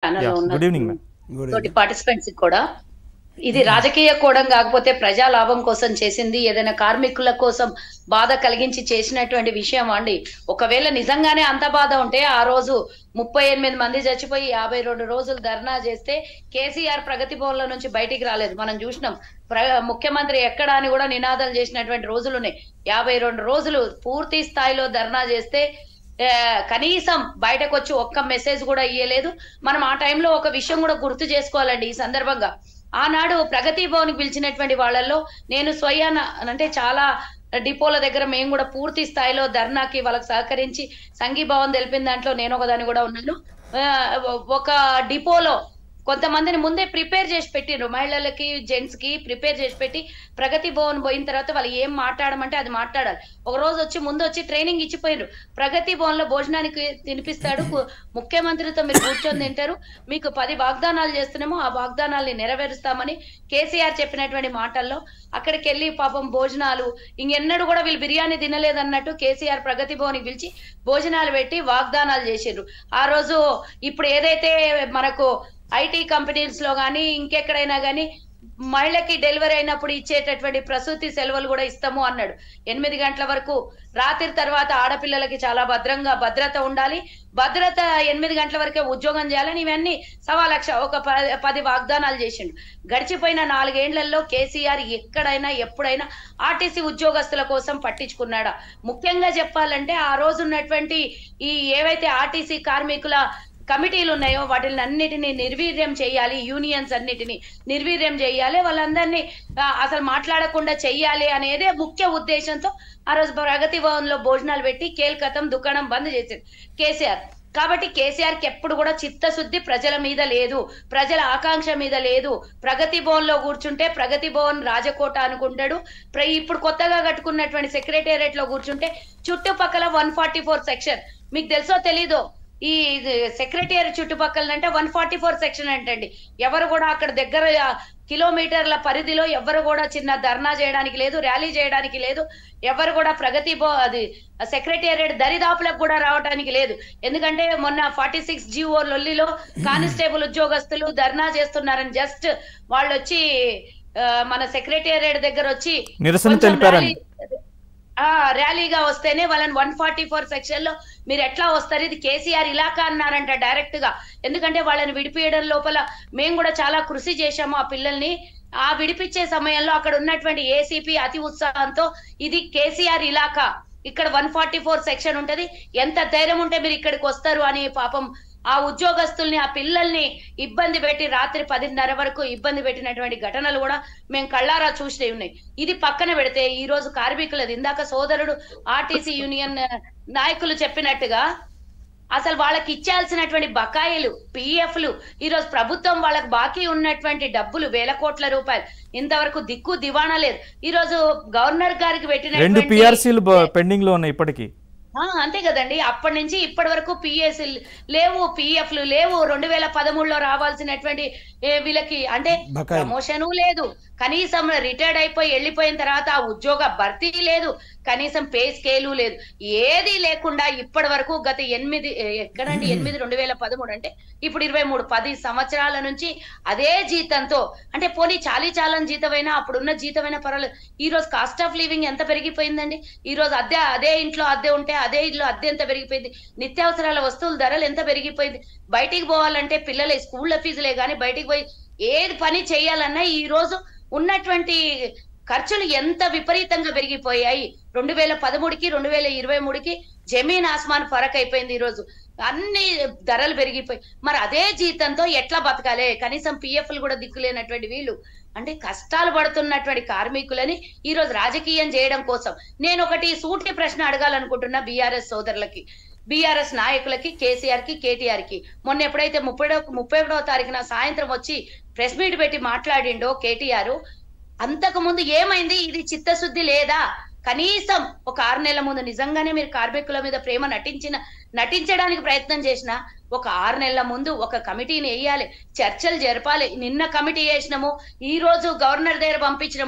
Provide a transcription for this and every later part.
Panel లో good evening ఉన్న ma'am good తోటి పార్టిసిపెంట్స్ కూడా ఇది రాజకీయ కోణం కాకపోతే ప్రజా లాభం కోసం చేసింది ఏదైనా కార్మికుల కోసం బాధ కలిగించి చేసినటువంటి విషయం అండి ఒకవేళ నిజంగానే అంత బాధ ఉంటే ఆ రోజు ముప్పై ఎనిమిది మంది చచ్చిపోయి యాభై రెండు రోజులు ధర్నా చేస్తే కేసీఆర్ ప్రగతి భవన్ల నుంచి బయటికి రాలేదు మనం చూసినాం ప్ర ముఖ్యమంత్రి ఎక్కడ అని కూడా నినాదాలు చేసినటువంటి రోజులు ఉన్నాయి యాభై రెండు రోజులు పూర్తి స్థాయిలో ధర్నా చేస్తే ఆ, కనీసం బయటకు వచ్చి ఒక్క మెసేజ్ కూడా ఇయ్యలేదు మనం ఆ టైంలో ఒక విషయం కూడా గుర్తు చేసుకోవాలండి ఈ సందర్భంగా ఆనాడు ప్రగతి భవన్ పిలిచినటువంటి వాళ్ళల్లో నేను స్వయాన అంటే చాలా డిపోల దగ్గర మేము కూడా పూర్తి స్థాయిలో ధర్నాకి వాళ్ళకి సహకరించి సంఘీభావం తెలిపిన దాంట్లో నేను ఒకదాన్ని కూడా ఉన్నాను ఆ, ఒక డిపోలో కొంతమందిని ముందే ప్రిపేర్ చేసి పెట్టిండ్రు మహిళలకి జెంట్స్ కి ప్రిపేర్ చేసి పెట్టి ప్రగతి భవన్ పోయిన తర్వాత వాళ్ళు ఏం మాట్లాడమంటే అది మాట్లాడాలి ఒక రోజు వచ్చి ముందు వచ్చి ట్రైనింగ్ ఇచ్చిపోయినరు ప్రగతి భవన్ లో భోజనానికి తినిపిస్తాడు కు- ముఖ్యమంత్రితో మీరు కూర్చొని తింటారు మీకు పది వాగ్దానాలు చేస్తున్నామో ఆ వాగ్దానాల్ని నెరవేరుస్తామని కేసీఆర్ చెప్పినటువంటి మాటల్లో అక్కడికి వెళ్ళి పాపం భోజనాలు ఇంకెన్నడూ కూడా వీళ్ళు బిర్యానీ తినలేదన్నట్టు కేసీఆర్ ప్రగతి భవన్కి పిలిచి భోజనాలు పెట్టి వాగ్దానాలు చేసిండ్రు ఆ రోజు ఇప్పుడు ఏదైతే మనకు ఐటీ కంపెనీస్ లో కానీ ఇంకెక్కడైనా కానీ మహిళకి డెలివరీ అయినప్పుడు ఇచ్చేటటువంటి ప్రసూతి సెలవులు కూడా ఇస్తాము అన్నాడు ఎనిమిది గంటల వరకు రాత్రి తర్వాత ఆడపిల్లలకి చాలా భద్రంగా భద్రత ఉండాలి భద్రత ఎనిమిది గంటల వరకే ఉద్యోగం చేయాలని ఇవన్నీ సవా లక్ష ఒక ప- పది వాగ్దానాలు చేసిండు గడిచిపోయిన నాలుగేండ్లలో కేసీఆర్ ఎక్కడైనా ఎప్పుడైనా ఆర్టీసీ ఉద్యోగస్తుల కోసం పట్టించుకున్నాడా ముఖ్యంగా చెప్పాలంటే ఆ రోజు ఉన్నటువంటి ఈ ఏవైతే ఆర్టీసీ కార్మికుల కమిటీలు ఉన్నాయో వాటిని అన్నిటిని నిర్వీర్యం చేయాలి యూనియన్స్ అన్నిటిని నిర్వీర్యం చేయాలి వాళ్ళందరినీ ఆ, అసలు మాట్లాడకుండా చెయ్యాలి అనేదే ముఖ్య ఉద్దేశంతో ఆ రోజు ప్రగతి భవన్ లో భోజనాలు పెట్టి కేల్కతం దుకాణం బంద్ చేసింది కేసీఆర్ కాబట్టి కేసీఆర్ కి ఎప్పుడు కూడా చిత్తశుద్ధి ప్రజల మీద లేదు ప్రజల ఆకాంక్ష మీద లేదు ప్రగతి భవన్ లో కూర్చుంటే ప్రగతి భవన్ రాజకోట అనుకుంటాడు ప్ర- ఇప్పుడు కొత్తగా కట్టుకున్నటువంటి సెక్రటేరియట్ లో కూర్చుంటే చుట్టుపక్కల వన్ ఫార్టీ ఫోర్ సెక్షన్ మీకు తెలుసో తెలీదో ఈ సెక్రటేరియట్ చుట్టుపక్కల అంటే వన్ ఫార్టీ ఫోర్ సెక్షన్ అంటండి ఎవరు కూడా అక్కడ దగ్గర ఆ, కిలోమీటర్ల పరిధిలో ఎవరు కూడా చిన్న ధర్నా చేయడానికి లేదు ర్యాలీ చేయడానికి లేదు ఎవరు కూడా ప్రగతి బో అది సెక్రటేరియట్ దరిదాపులకు కూడా రావడానికి లేదు ఎందుకంటే మొన్న ఫార్టీ సిక్స్ జిఓ లొల్లిలో కానిస్టేబుల్ ఉద్యోగస్తులు ధర్నా చేస్తున్నారని జస్ట్ వాళ్ళు వచ్చి ఆ, మన సెక్రటేరియట్ దగ్గర వచ్చి నిరసన కొంచెం తెలిపారని. ర్యాలీ- ఆ ర్యాలీగా వస్తేనే వాళ్ళని వన్ ఫార్టీ ఫోర్ సెక్షన్ లో మీరు ఎట్లా వస్తారు ఇది కేసీఆర్ ఇలాకా అన్నారంట డైరెక్ట్ గా ఎందుకంటే వాళ్ళని విడిపియడం లోపల మేము కూడా చాలా కృషి చేశాము ఆ పిల్లల్ని ఆ విడిపించే సమయంలో అక్కడ ఉన్నటువంటి ఏసీపీ అతి ఉత్సాహంతో ఇది కేసీఆర్ ఇలాకా ఇక్కడ వన్ ఫార్టీ ఫోర్ సెక్షన్ ఉంటది ఎంత ధైర్యం ఉంటే మీరు ఇక్కడికి వస్తారు అని పాపం ఆ ఉద్యోగస్తుల్ని ఆ పిల్లల్ని ఇబ్బంది పెట్టి రాత్రి పదిన్నర వరకు ఇబ్బంది పెట్టినటువంటి ఘటనలు కూడా మేము కళ్ళారా చూసినవి ఉన్నాయి ఇది పక్కన పెడితే ఈ రోజు కార్మికులది ఇందాక సోదరుడు ఆర్టీసీ యూనియన్ నాయకులు చెప్పినట్టుగా అసలు వాళ్ళకి ఇచ్చాల్సినటువంటి బకాయిలు పిఎఫ్లు ఈ రోజు ప్రభుత్వం వాళ్ళకి బాకీ ఉన్నటువంటి డబ్బులు వేల కోట్ల రూపాయలు ఇంతవరకు దిక్కు దివాణా లేదు ఈ రోజు గవర్నర్ గారికి రెండు పెట్టినటువంటి పిఆర్సీలు పెండింగ్ లో ఉన్నాయి ఇప్పటికీ ఆ, అంతే కదండి అప్పటి నుంచి ఇప్పటి వరకు పిఎస్ లేవు పిఎఫ్లు లేవు రెండు వేల పదమూడులో రావాల్సినటువంటి ఏ, వీళ్ళకి అంటే బకాయిలు. ప్రమోషను లేదు కనీసం రిటైర్డ్ అయిపోయి వెళ్ళిపోయిన తర్వాత ఆ ఉద్యోగ భర్తీ లేదు కనీసం పే స్కేలు లేదు ఏది లేకుండా ఇప్పటి వరకు గత ఎనిమిది ఏ, ఎక్కడండి ఎనిమిది రెండు వేల పదమూడు అంటే ఇప్పుడు ఇరవై మూడు పది సంవత్సరాల నుంచి అదే జీతంతో అంటే పోనీ చాలీ చాలని జీతమైనా అప్పుడున్న జీతమైనా పర్వాలేదు ఈ రోజు కాస్ట్ ఆఫ్ లివింగ్ ఎంత పెరిగిపోయిందండి ఈ రోజు అద్దె అదే ఇంట్లో అద్దె ఉంటే అదే ఇల్లు అద్దె ఎంత పెరిగిపోయింది నిత్యావసరాల వస్తువుల ధరలు ఎంత పెరిగిపోయింది బయటికి పోవాలంటే పిల్లల స్కూళ్ళ ఫీజులే కానీ బయటికి పోయి ఏది పని చేయాలన్నా ఈ రోజు ఉన్నటువంటి ఖర్చులు ఎంత విపరీతంగా పెరిగిపోయాయి రెండు వేల పదమూడుకి రెండు వేల ఇరవై మూడుకి జమీన్ ఆస్మాన్ ఫరక్ అయిపోయింది ఈ రోజు అన్ని ధరలు పెరిగిపోయి మరి అదే జీతంతో ఎట్లా బతకాలి కనీసం పిఎఫ్లు కూడా దిక్కులేనటువంటి వీళ్ళు అంటే కష్టాలు పడుతున్నటువంటి కార్మికులని ఈ రోజు రాజకీయం చేయడం కోసం నేను ఒకటి సూటి ప్రశ్న అడగాలనుకుంటున్నా బీఆర్ఎస్ సోదరులకి బీఆర్ఎస్ నాయకులకి కేసీఆర్ కి కేటీఆర్ కి మొన్న ఎప్పుడైతే ముప్పై ముప్పై ఒకటో తారీఖున సాయంత్రం వచ్చి ప్రెస్ మీట్ పెట్టి మాట్లాడిండో కేటీఆర్ అంతకు ముందు ఏమైంది ఇది చిత్తశుద్ధి లేదా కనీసం ఒక ఆరు నెలల ముందు నిజంగానే మీరు కార్మికుల మీద ప్రేమ నటించిన నటించడానికి ప్రయత్నం చేసిన ఒక ఆరు నెలల ముందు ఒక కమిటీని వేయాలి చర్చలు జరపాలి నిన్న కమిటీ వేసినాము ఈ రోజు గవర్నర్ దగ్గర పంపించినాము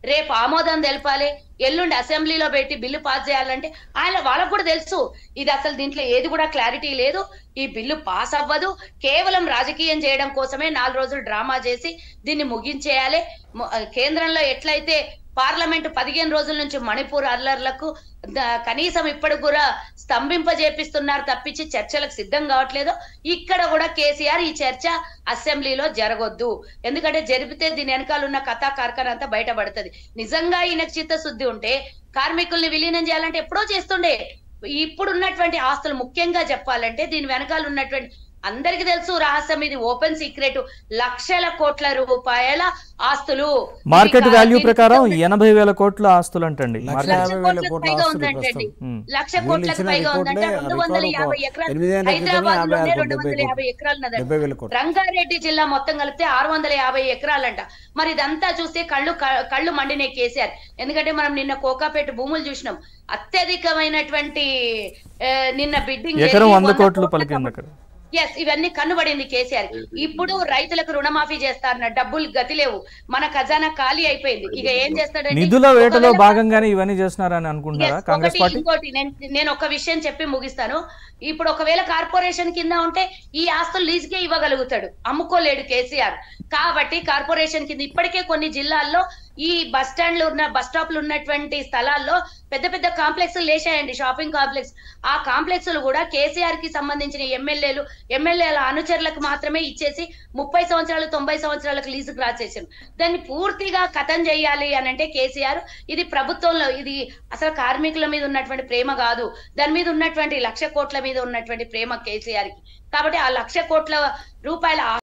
రేపు ఆమోదం తెలపాలి ఎల్లుండి అసెంబ్లీలో పెట్టి బిల్లు పాస్ చేయాలంటే ఆయన వాళ్ళకు కూడా తెలుసు ఇది అసలు దీంట్లో ఏది కూడా క్లారిటీ లేదు ఈ బిల్లు పాస్ అవ్వదు కేవలం రాజకీయం చేయడం కోసమే నాలుగు రోజులు డ్రామా చేసి దీన్ని ముగించేయాలి ము- కేంద్రంలో ఎట్లయితే పార్లమెంట్ పదిహేను రోజుల నుంచి మణిపూర్ అల్లర్లకు ద- కనీసం ఇప్పటికి కూడా స్తంభింపజేపిస్తున్నారు తప్పించి చర్చలకు సిద్ధం కావట్లేదు ఇక్కడ కూడా కేసీఆర్ ఈ చర్చ అసెంబ్లీలో జరగొద్దు ఎందుకంటే జరిపితే దీని వెనకాల ఉన్న కథా కార్ఖాన అంతా బయటపడుతుంది నిజంగా ఈయనకు చిత్తశుద్ధి ఉంటే కార్మికుల్ని విలీనం చేయాలంటే ఎప్పుడో చేస్తుండే ఇప్పుడు ఉన్నటువంటి ఆస్తులు ముఖ్యంగా చెప్పాలంటే దీని వెనకాల ఉన్నటువంటి అందరికి తెలుసు రహస్యం ఇది ఓపెన్ సీక్రెట్ లక్షల కోట్ల రూపాయల ఆస్తులు మార్కెట్ ఇది వాల్యూ దీనికి ప్రకారం ఉన్న- ఎనభై వేల కోట్ల ఆస్తులు అంటండి లక్ష మార్కెట్ లక్ష యాభై వేల కోట్లకు కోట్ల పైగా ఆస్తులు ఉందంటండి ప్రస్తుతం. ఉమ్. లక్ష వీళ్ళు కోట్లకు ఇచ్చిన పైగా ఉందంటే రిపోర్ట్లే రెండు వందల రికార్డు యాభై ఒక ఎకరాలు ఎనిమిదేళ్ల క్రితమే హైదరాబాద్ యాభై లోనే ఆరు రెండు డెబ్బై వందల కోట్లు. యాభై ఎకరాలు ఉన్నదండి డెబ్బై వేల కోట్లు రంగారెడ్డి జిల్లా మొత్తం కలిపితే ఆరు వందల యాభై ఎకరాలంట మరి ఇదంతా చూస్తే కళ్ళు క- కళ్ళు మండినే కేసీఆర్ ఎందుకంటే మనం నిన్న కోకాపేట భూములు చూసినాం అత్యధికమైనటువంటి ఆ, నిన్న బిడ్డింగ్ ఎకరం వంద కోట్లు పలికింది అక్కడ ఎస్ ఇవన్నీ కన్నుబడింది కేసీఆర్ ఇప్పుడు రైతులకు రుణమాఫీ చేస్తారన్న డబ్బులు గతి లేవు మన ఖజానా ఖాళీ అయిపోయింది ఇక ఏం చేస్తాడంటే నిధుల వేటలో ఒకవేళ- భాగంగానే ఇవన్నీ చేస్తున్నారని అనుకుంటున్నారా Yes, కాంగ్రెస్ ఒకటి పార్టీ ఇంకోటి నేను నేను ఒక విషయం చెప్పి ముగిస్తాను ఇప్పుడు ఒకవేళ కార్పొరేషన్ కింద ఉంటే ఈ ఆస్తులు లీజుకే ఇవ్వగలుగుతాడు అమ్ముకోలేడు కేసీఆర్ కాబట్టి కార్పొరేషన్ కింద ఇప్పటికే కొన్ని జిల్లాల్లో ఈ బస్ స్టాండ్లు ఉన్న బస్ స్టాప్లు ఉన్నటువంటి స్థలాల్లో పెద్ద పెద్ద కాంప్లెక్స్ లేచాయండి షాపింగ్ కాంప్లెక్స్ ఆ కాంప్లెక్స్లు కూడా కేసీఆర్ కి సంబంధించిన ఎమ్మెల్యేలు ఎమ్మెల్యేల అనుచరులకు మాత్రమే ఇచ్చేసి ముప్పై సంవత్సరాలు తొంభై సంవత్సరాలకు లీజుకు రాసేసారు దాన్ని పూర్తిగా కథం చేయాలి అని అంటే కేసీఆర్ ఇది ప్రభుత్వంలో ఇది అసలు కార్మికుల మీద ఉన్నటువంటి ప్రేమ కాదు దాని మీద ఉన్నటువంటి లక్ష కోట్ల మీద ఉన్నటువంటి ప్రేమ కేసీఆర్ కి కాబట్టి ఆ లక్ష కోట్ల రూపాయల